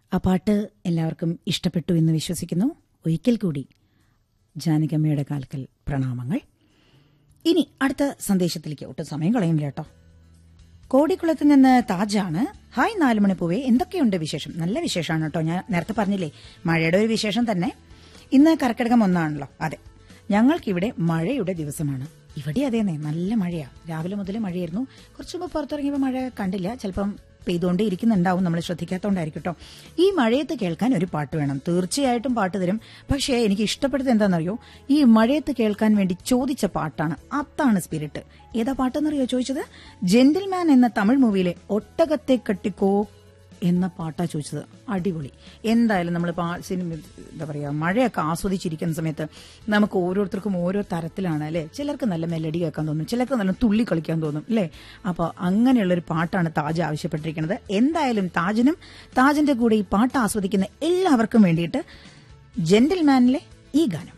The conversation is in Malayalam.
ആ പാട്ട് എല്ലാവർക്കും ഇഷ്ടപ്പെട്ടു എന്ന് വിശ്വസിക്കുന്നു ഒരിക്കൽ കൂടി ജാനകമ്മയുടെ കാൽക്കൽ പ്രണാമങ്ങൾ ഇനി അടുത്ത സന്ദേശത്തിലേക്ക് ഒട്ടും സമയം കളയുന്നില്ല കേട്ടോ കോടിക്കുളത്ത് നിന്ന് താജാണ് ഹായ് നാലുമണി പൂവേ എന്തൊക്കെയുണ്ട് വിശേഷം നല്ല വിശേഷമാണ് കേട്ടോ ഞാൻ നേരത്തെ പറഞ്ഞില്ലേ മഴയുടെ ഒരു വിശേഷം തന്നെ ഇന്ന് കർക്കിടകം ഒന്നാണല്ലോ അതെ ഞങ്ങൾക്കിവിടെ മഴയുടെ ദിവസമാണ് ഇവിടെ അതേന്നെ നല്ല മഴയാ രാവിലെ മുതൽ മഴയായിരുന്നു കുറച്ച് മുമ്പ് പുറത്തിറങ്ങിയപ്പോൾ മഴ കണ്ടില്ല ചിലപ്പം പെയ്തുകൊണ്ടേ ഇരിക്കുന്നുണ്ടാവും നമ്മൾ ശ്രദ്ധിക്കാത്തതുകൊണ്ടായിരിക്കും കേട്ടോ ഈ മഴയത്ത് കേൾക്കാൻ ഒരു പാട്ട് വേണം തീർച്ചയായിട്ടും പാട്ട് തരും പക്ഷേ എനിക്ക് ഇഷ്ടപ്പെടുന്നത് എന്താണെന്നറിയോ ഈ മഴയത്ത് കേൾക്കാൻ വേണ്ടി ചോദിച്ച പാട്ടാണ് അതാണ് സ്പിരിറ്റ് ഏതാ പാട്ടെന്നറിയോ ചോദിച്ചത് ജെന്റിൽമാൻ എന്ന തമിഴ് മൂവിയിലെ ഒട്ടകത്തെ കെട്ടിക്കോ എന്ന പാട്ടാ ചോദിച്ചത് അടിപൊളി എന്തായാലും നമ്മൾ സിനിമ എന്താ പറയാ മഴയൊക്കെ ആസ്വദിച്ചിരിക്കുന്ന സമയത്ത് നമുക്ക് ഓരോരുത്തർക്കും ഓരോ തരത്തിലാണ് അല്ലെ ചിലർക്ക് നല്ല മെലഡി കേൾക്കാൻ തോന്നും ചിലർക്ക് നല്ല തുള്ളി കളിക്കാൻ തോന്നും അല്ലേ അപ്പോൾ അങ്ങനെയുള്ളൊരു പാട്ടാണ് താജ് ആവശ്യപ്പെട്ടിരിക്കുന്നത് എന്തായാലും താജിനും താജിന്റെ കൂടെ ഈ പാട്ട് ആസ്വദിക്കുന്ന എല്ലാവർക്കും വേണ്ടിയിട്ട് ജെന്റിൽമാനിലെ ഈ ഗാനം